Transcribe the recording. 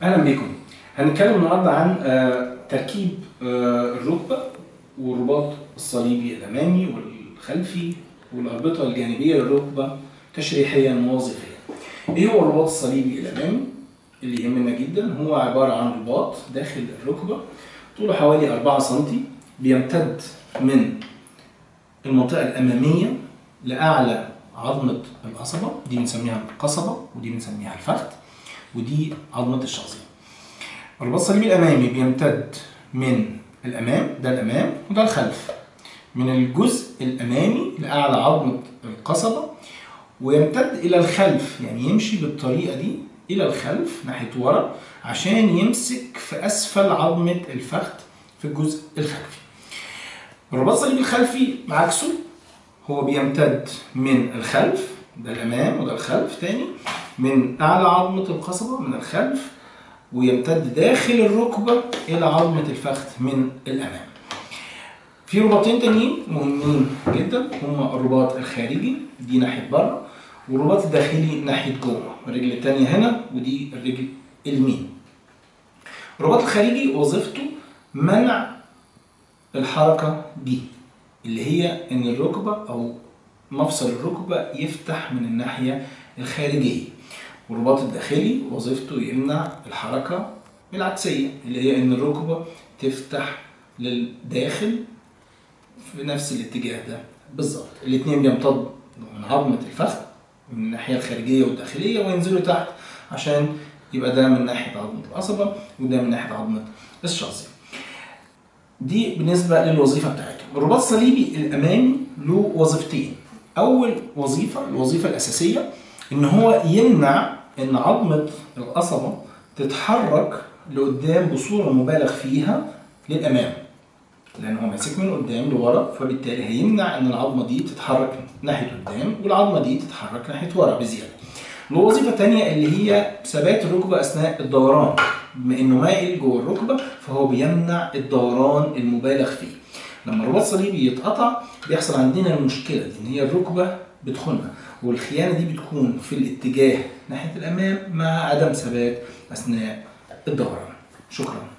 اهلا بيكم هنتكلم النهارده عن آه، تركيب آه، الركبه والرباط الصليبي الامامي والخلفي والاربطه الجانبيه للركبه تشريحيا ووظيفيا. ايه هو الرباط الصليبي الامامي؟ اللي يهمنا جدا هو عباره عن رباط داخل الركبه طوله حوالي 4 سم بيمتد من المنطقه الاماميه لاعلى عظمه القصبه دي بنسميها القصبه ودي بنسميها الفخذ ودي عظمه الشخصيه. الرباط الصليبي الامامي بيمتد من الامام ده الامام وده الخلف من الجزء الامامي لاعلى عظمه القصبه ويمتد الى الخلف يعني يمشي بالطريقه دي الى الخلف ناحيه ورا عشان يمسك في اسفل عظمه الفخذ في الجزء الخلفي الرباط الصليبي الخلفي عكسه هو بيمتد من الخلف ده الامام وده الخلف تاني من اعلى عظمه القصبه من الخلف ويمتد داخل الركبه الى عظمه الفخذ من الامام في رباطين تانيين مهمين جدا هما الرباط الخارجي دي ناحيه بره والرباط الداخلي ناحيه جوه الرجل التانية هنا ودي الرجل اليمين الرباط الخارجي وظيفته منع الحركه دي اللي هي ان الركبه او مفصل الركبه يفتح من الناحيه الخارجيه والرباط الداخلي وظيفته يمنع الحركه العكسيه اللي هي ان الركبه تفتح للداخل في نفس الاتجاه ده بالظبط الاثنين بيمتدوا من عظمه الفخذ من الناحيه الخارجيه والداخليه وينزلوا تحت عشان يبقى ده من ناحيه عظمه القصبه وده من ناحيه عظمه الشخصيه دي بالنسبه للوظيفه بتاعتهم الرباط الصليبي الامامي له وظيفتين اول وظيفه الوظيفه الاساسيه ان هو يمنع ان عظمه القصبه تتحرك لقدام بصوره مبالغ فيها للامام لان هو ماسك من قدام لورا فبالتالي هيمنع ان العظمه دي تتحرك ناحيه قدام والعظمه دي تتحرك ناحيه ورا بزياده له وظيفه تانية اللي هي ثبات الركبه اثناء الدوران بما انه مائل جوه الركبه فهو بيمنع الدوران المبالغ فيه لما الرباط الصليبي يتقطع بيحصل عندنا المشكله دي ان هي الركبه بتخنها والخيانه دي بتكون في الاتجاه ناحيه الامام مع عدم ثبات اثناء الدوران شكرا